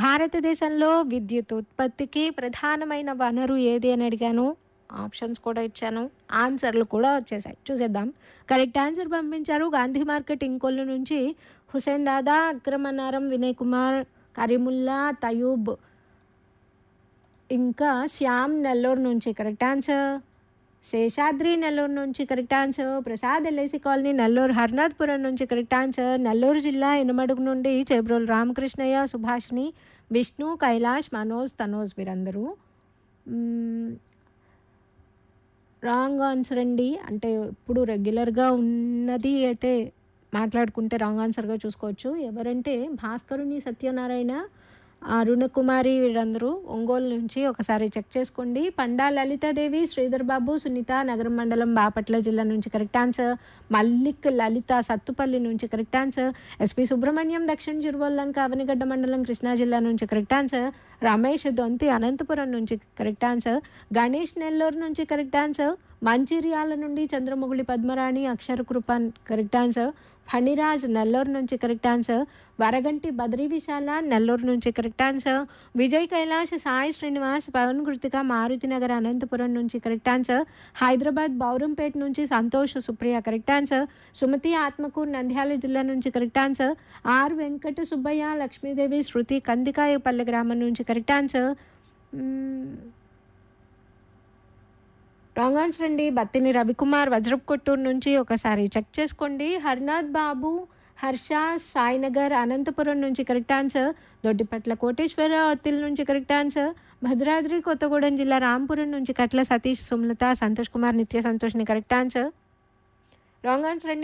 భారతదేశంలో విద్యుత్ ఉత్పత్తికి ప్రధానమైన వనరు ఏది అని అడిగాను ఆప్షన్స్ కూడా ఇచ్చాను ఆన్సర్లు కూడా వచ్చేసాయి చూసేద్దాం కరెక్ట్ ఆన్సర్ పంపించారు గాంధీ మార్కెట్ ఇంకొల్లు నుంచి హుసేన్ దాదా అక్రమనారం వినయ్ కుమార్ కరీముల్లా తయూబ్ ఇంకా శ్యామ్ నెల్లూరు నుంచి కరెక్ట్ ఆన్సర్ శేషాద్రి నెల్లూరు నుంచి correct answer Prasad LIC colony Nellore Harnathpuram నుంచి కరెక్ట్ ఆన్సర్ నెల్లూరు జిల్లా ఇనమడుగు నుండి చేబ్రోలు రామకృష్ణయ్య సుభాష్ని విష్ణు కైలాష్ మనోజ్ తనోజ్ వీరందరూ రాంగ్ ఆన్సర్ అండి అంటే ఇప్పుడు రెగ్యులర్గా ఉన్నది అయితే మాట్లాడుకుంటే రాంగ్ ఆన్సర్గా చూసుకోవచ్చు ఎవరంటే భాస్కరుని సత్యనారాయణ అరుణకుమారి వీరందరూ ఒంగోలు నుంచి ఒకసారి చెక్ చేసుకోండి పండా లలితాదేవి శ్రీధర్ బాబు సునీత నగరం మండలం బాపట్ల జిల్లా నుంచి కరెక్ట్ ఆన్సర్ మల్లిక్ లలిత సత్తుపల్లి నుంచి కరెక్ట్ ఆన్సర్ ఎస్పి సుబ్రహ్మణ్యం దక్షిణ చిరువల్లంక అవనిగడ్డ మండలం కృష్ణా జిల్లా నుంచి కరెక్ట్ ఆన్సర్ రమేష్ దొంతి అనంతపురం నుంచి కరెక్ట్ ఆన్సర్ గణేష్ నెల్లూరు నుంచి కరెక్ట్ ఆన్సర్ మంచిర్యాల నుండి చంద్రముగుళి పద్మరాణి అక్షర కృప కరెక్ట్ ఆన్సర్ ఫణిరాజ్ నెల్లూరు నుంచి కరెక్ట్ ఆన్సర్ వరగంటి బద్రీ విశాల నెల్లూరు నుంచి కరెక్ట్ ఆన్సర్ విజయ్ కైలాష్ సాయి శ్రీనివాస్ పవన్ కృతిక మారుతి నగర్ అనంతపురం నుంచి కరెక్ట్ ఆన్సర్ హైదరాబాద్ బౌరంపేట నుంచి సంతోష్ సుప్రియ కరెక్ట్ ఆన్సర్ సుమతి ఆత్మకూరు నంద్యాల జిల్లా నుంచి correct answer R Venkata Subbaiah Lakshmidevi Sruthi Kandikayapalle గ్రామం నుంచి కరెక్ట్ ఆన్సర్ రాంగ్ ఆన్సర్ అండి బత్తిని రవికుమార్ వజ్రప్ కొట్టూరు నుంచి ఒకసారి చెక్ చేసుకోండి హర్నాథ్ బాబు హర్ష సాయినగర్ అనంతపురం నుంచి కరెక్ట్ ఆన్సర్ దొడ్డిపట్ల కోటేశ్వర ఒత్తిల్ నుంచి కరెక్ట్ ఆన్సర్ భద్రాద్రి కొత్తగూడెం జిల్లా రాంపురం నుంచి కట్ల సతీష్ సుమలత సంతోష్ కుమార్ నిత్య సంతోష్ని కరెక్ట్ ఆన్సర్ రాంగ్ ఆన్సర్ అండి